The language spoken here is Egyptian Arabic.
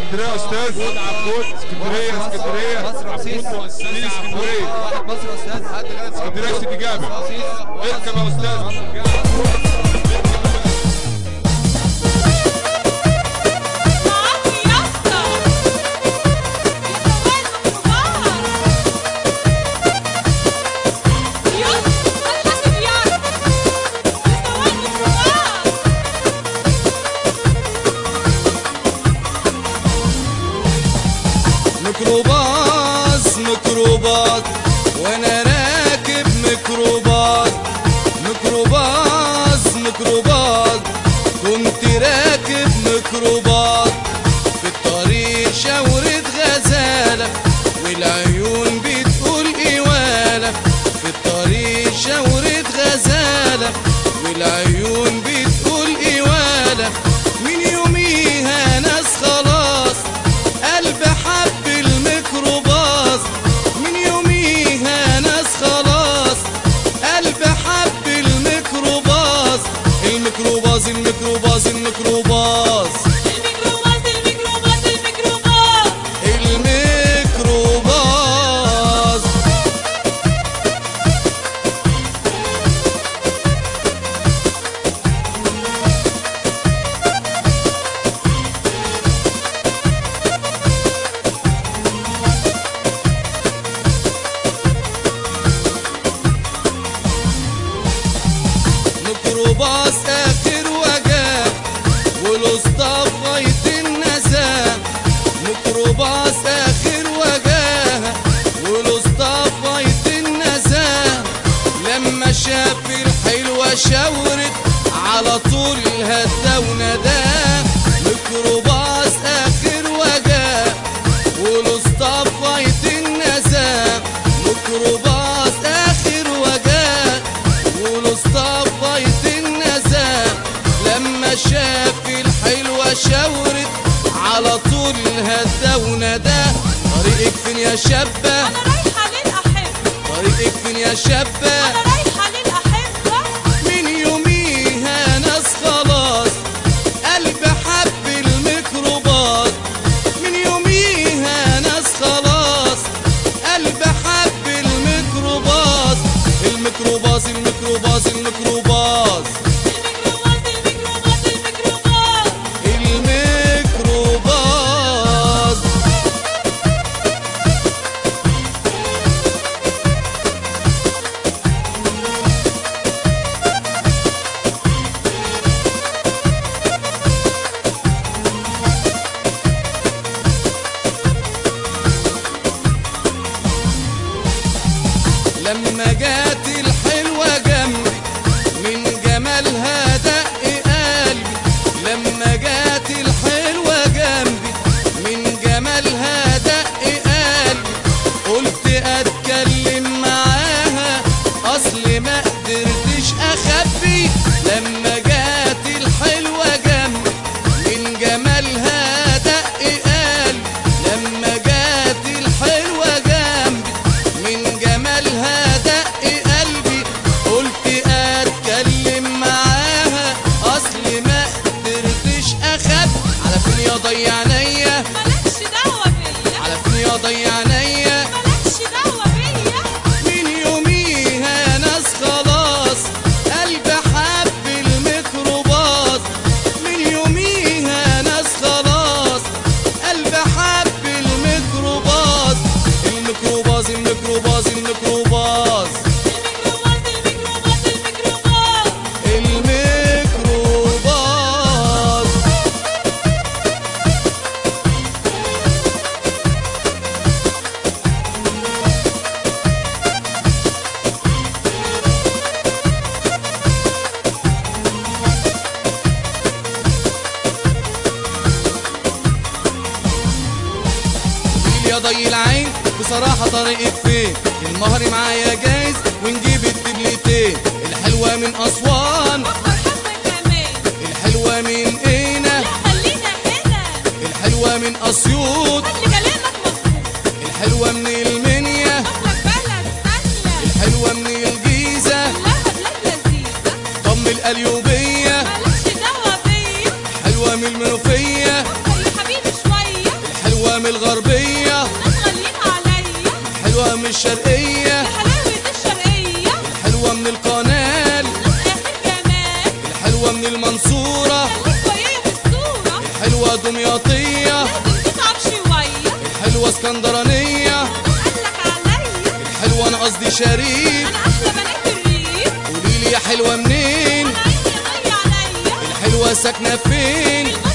اسكندريه يا استاذ عبود عبود اسكندريه اسكندريه مصر عبود رمسيس مؤسسين مين اسكندريه عبود مصر يا استاذ حد غير اسكندريه ست جابر اركب يا استاذ معاكي يا اسطى يا انا حاسب يعني مستوعب ميكروباص ميكروباص ميكروباص وانا راكب ميكروباص ميكروباص ميكروباص كنت راكب ميكروباص في الطريق شاورة غزالة والعيون بتقول إيوالة في الطريق شاورة غزالة والعيون بتقول إيوالة من يوميها ناس خلاص قلب حب الميكروباص من يوميها ناس خلاص قلب حب الميكروباص الميكروباص الميكروباص الميكروباص الميكروباص الميكروباص الميكروباص الميكروباص ميكروباص اخر وجاب والاسطى غاية النزاهة ميكروباص اخر وجاهة والاسطى غاية النزاهة لما شاف الحلوة شاورت على طول هدى ونداه ميكروباص اخر وجاه والاسطى غاية النزاهة ميكروباص اخر وجاه والاسطى غاية النزاهة لما شاف الحلوة شاورت على طول هدى ونداه طريقك فين يا شابة انا رايحه للاحبه طريقك فين يا شابة انا رايحه للاحبه من يوميها ناس خلاص قلب حب الميكروباص من يوميها ناس خلاص قلب حب الميكروباص الميكروباص الميكروباص الميكروباص الميكروباص الميكروباص الميكروباص الميكروباص لما جات الحلوة جنبي من جمالها دق قلبي لما جات الحلوة جنبي من جمالها دق قلبي قلت اتكلم معاها اصل ما قدرتش اخبي لما جات الحلوة جنبي من جمالها دق قلبي لما جات الحلوة جنبي من جمالها دق قلبي قلت اتكلم معاها اصل ما قدرتش اخبي على فين يا ضيع عينيا مالكش دعوه بيا على فين يا ضيع عينيا مالكش دعوه بيا من يوميها ناس خلاص قلب حب الميكروباص من يوميها ناس خلاص قلب حب الميكروباص الميكروباص الميكروباص الميكروباص الميكروباص الميكروباص الميكروباص الميكروباص قوليلي يا ضي العين بصراحة طريقك فين المهر معايا جايز ونجيب الدبلتين الحلوة من أسوان فكر حبه كمان الحلوة من قنا لا خلينا هنا الحلوة من أسيوط خلي كلامك مظبوط الحلوة من المنيا اصلك بلد سهله الحلوة من الجيزة كلها بلاد لذيذه طم القليوبية مالكش دعوه بيا حلوة من المنوفية فكر يا حبيبي شويه من الشرقية حلاوة الشرقية حلوة من القنال آخر جمال الحلوة من المنصورة خليك ويايا في الصورة الحلوة دمياطية لازم تتعب شوية الحلوة اسكندرانية قالك عليا الحلوة انا قصدي شريف أنا أحلى بنات الريف قوليلي يا حلوة منين أنا عيني ضي عليا الحلوة ساكنة فين المية